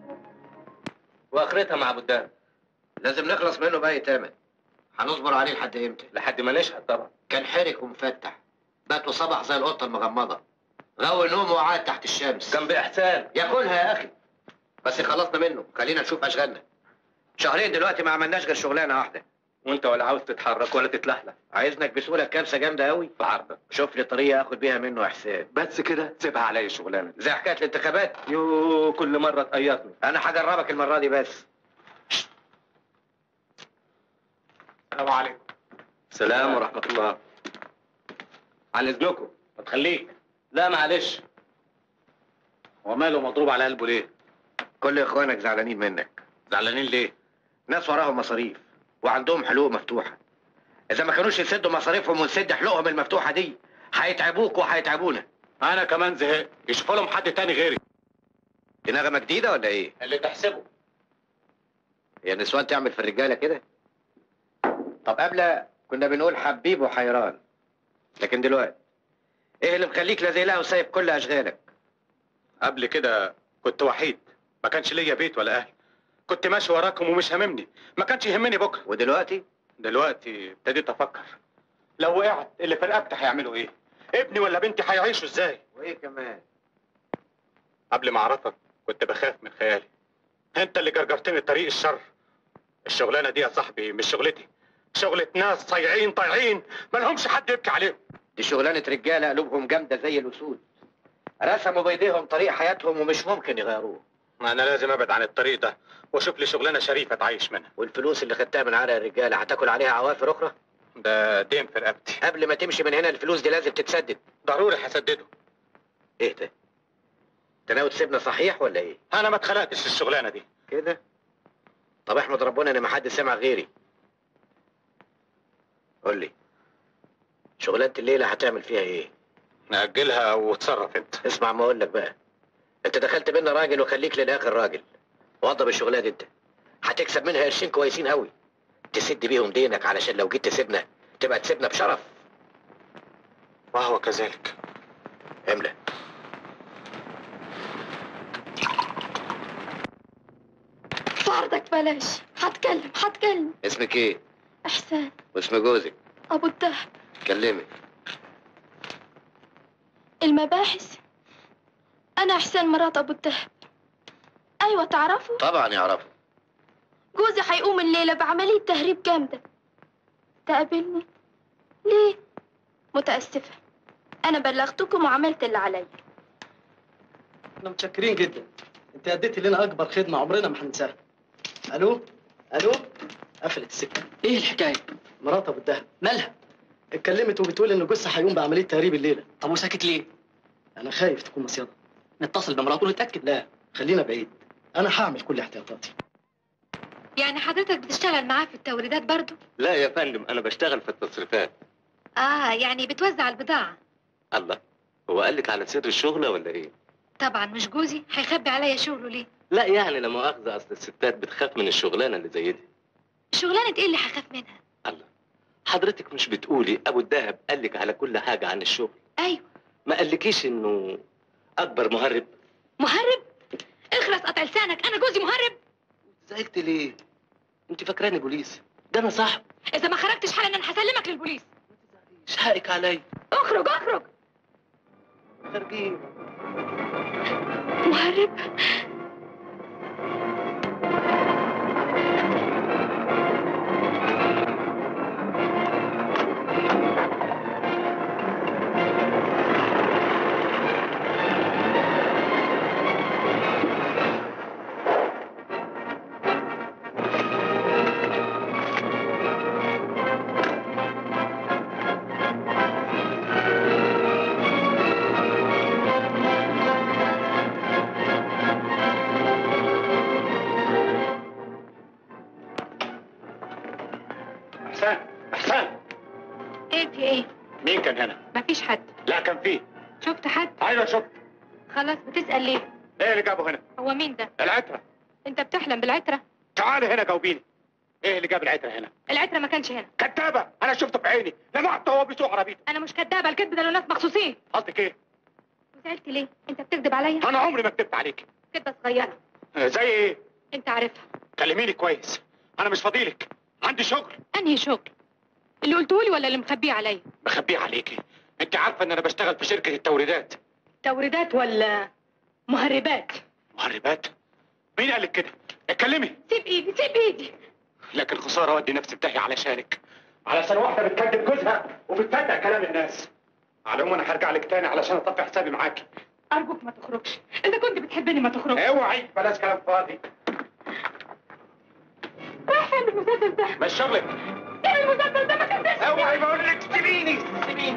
واخرتها مع ابو الدهب لازم نخلص منه بأي تامن هنصبر عليه لحد امتى؟ لحد ما نشهد طبعا كان حرك ومفتح بات وصبح زي القطة المغمضة غوي نومه وقعد تحت الشمس كان باحسان ياكلها يا اخي بس خلصنا منه خلينا نشوف اشغالنا شهرين دلوقتي ما عملناش غير شغلانه واحده وانت ولا عاوز تتحرك ولا تتلحلح عايزنك بسهوله كبسه جامده قوي في عرضك شوف لي طريقه اخد بيها منه احسان بس كده سيبها عليا الشغلانه دي زي حكايه الانتخابات يو كل مره تقيطني انا هجربك المره دي بس السلام عليكم السلام ورحمه الله عن اذنكم ما تخليك لا معلش هو ماله مضروب على قلبه ليه؟ كل اخوانك زعلانين منك زعلانين ليه؟ ناس وراهم مصاريف وعندهم حلوق مفتوحه اذا ما كانوش يسدوا مصاريفهم ونسد حلوقهم المفتوحه دي هيتعبوك وهيتعبونا انا كمان زهقت يشوفوا لهم حد تاني غيري دي نغمه جديده ولا ايه اللي تحسبه هي النسوان تعمل في الرجاله كده طب قبل كنا بنقول حبيب وحيران لكن دلوقتي ايه اللي مخليك لازق لها وسايب كل اشغالك قبل كده كنت وحيد ما كانش ليا بيت ولا اهل كنت ماشي وراكم ومش هاممني ما كانش يهمني بكره ودلوقتي دلوقتي ابتديت افكر لو وقعت اللي في رقبتي هيعملوا ايه؟ ابني ولا بنتي هيعيشوا ازاي؟ وايه كمان قبل ما اعرفك كنت بخاف من خيالي انت اللي جرجرتني طريق الشر الشغلانه دي يا صاحبي مش شغلتي شغلة ناس صايعين طايعين ما لهمش حد يبكي عليهم دي شغلانه رجاله قلوبهم جامده زي الاسود رسموا بايديهم طريق حياتهم ومش ممكن يغيروه انا لازم ابعد عن الطريق ده واشوف لي شغلانه شريفه اتعايش منها والفلوس اللي خدتها من عرق الرجاله هتاكل عليها عوافر اخرى ده دين في رقبتي قبل ما تمشي من هنا الفلوس دي لازم تتسدد ضروري هسدده ايه ده انت ناوي تسيبنا صحيح ولا ايه انا ما اتخلقتش للشغلانه دي كده طب احمد ربنا ان ما حد سمع غيري قول لي شغلانه الليله هتعمل فيها ايه نأجلها وتصرف انت اسمع ما اقول لك بقى انت دخلت بينا راجل وخليك للاخر راجل وضب الشغلانه دي انت هتكسب منها قرشين كويسين قوي تسد بيهم دينك علشان لو جيت تسيبنا تبقى تسيبنا بشرف وهو كذلك املى في عرضك بلاش هتكلم هتكلم اسمك ايه احسان واسم جوزك ابو الدهب كلمي المباحث انا احسان مرات ابو الدهب ايوه تعرفوا طبعا يعرفوا جوزي هيقوم الليله بعمليه تهريب جامده تقابلني ليه متاسفه انا بلغتكم وعملت اللي عليا احنا متشكرين جدا انت اديتي لنا اكبر خدمه عمرنا ما هننساها الو الو قفلت السكه ايه الحكايه؟ مرات ابو الدهب مالها اتكلمت وبتقول ان جوزها هيقوم بعمليه تهريب الليله طب وساكت ليه؟ انا خايف تكون مصيده نتصل بمراته ونتاكد لا خلينا بعيد انا هعمل كل احتياطاتي يعني حضرتك بتشتغل معاه في التوريدات برضو؟ لا يا فندم انا بشتغل في التصريفات اه يعني بتوزع البضاعة الله هو قال لك على سر الشغله ولا ايه طبعا مش جوزي هيخبي عليا شغله ليه؟ لا يعني لا مؤاخذه اصل الستات بتخاف من الشغلانه اللي زي دي شغلانة ايه اللي هخاف منها؟ الله حضرتك مش بتقولي ابو الدهب قال لك على كل حاجه عن الشغل ايوه ما قالكيش انه اكبر مهرب مهرب؟ اخرس قطع لسانك انا جوزي مهرب زعلت ليه انت فاكراني بوليس ده انا صاحب اذا ما خرجتش حالا انا هسلمك للبوليس مش حقك عليا اخرج اخرج خارجين مهرب احسان احسان ايه في ايه؟ مين كان هنا؟ مفيش حد لا كان فيه شفت حد؟ ايوه شفت خلاص بتسأل ليه؟ ايه اللي جابه هنا؟ هو مين ده؟ العترة انت بتحلم بالعترة؟ تعالي هنا جاوبيني ايه اللي جاب العترة هنا؟ العترة ما كانش هنا كدابة انا شفته بعيني لمحته وهو بيسوق عربيته انا مش كدابة الكذب ده له ناس مخصوصين قصدك ايه؟ وزعلت ليه؟ انت بتكذب عليا؟ انا عمري ما كدبت عليك كدبة صغيرة زي ايه انت عارفها كلميني كويس انا مش فاضيلك عندي شغل انهي شغل اللي قلتهولي ولا اللي مخبيه عليا بخبيه عليكي انت عارفه ان انا بشتغل في شركه التوريدات توريدات ولا مهربات مهربات مين قال لك كده اتكلمي سيب ايدي سيب ايدي لكن خساره ودي نفسي بتاعي علشانك علشان واحده بتكذب جوزها وبتصدق كلام الناس على العموم انا هرجع لك تاني علشان اطفي حسابي معاكي ارجوك ما تخرجش اذا كنت بتحبني ما تخرجش اوعي بلاش كلام فاضي رايح فين المسدس ده مش شغلك ايه المسدس ده ما كنتش اوعي بقول لك سيبيني سيبيني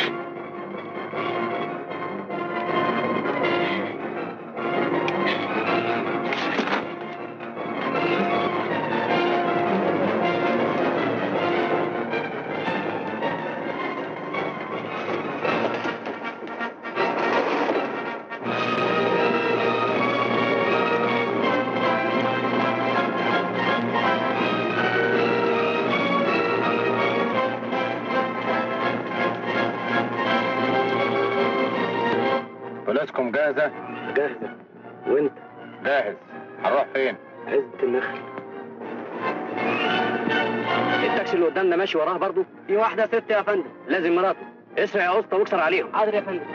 فلوسكم جاهزة؟ جاهزة وانت جاهز هنروح فين؟ عزبة النخل التاكسي اللي قدامنا ماشي وراه برضه في واحدة ست يا فندم لازم مراته اسرع يا اسطى واكسر عليهم حاضر يا فندم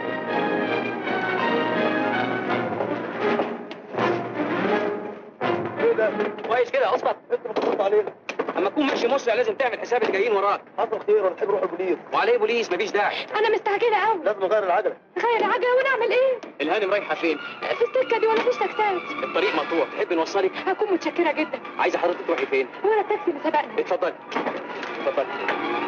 ايه ده؟ كويس كده يا اسطى انت بترد علينا اما تكون ماشي مسرع لازم تعمل حساب اللي جايين وراك حصل خير ولا تحب نروح البوليس وعليه بوليس مفيش داعي انا مستعجله قوي لازم نغير العجله غير العجله ونعمل ايه الهانم رايحه فين؟ في السكه دي ولا فيش تاكسات الطريق مقطوع تحب نوصلك؟ هكون متشكره جدا عايزه حضرتك تروحي فين؟ وانا التاكسي اللي سبقني اتفضلي اتفضلي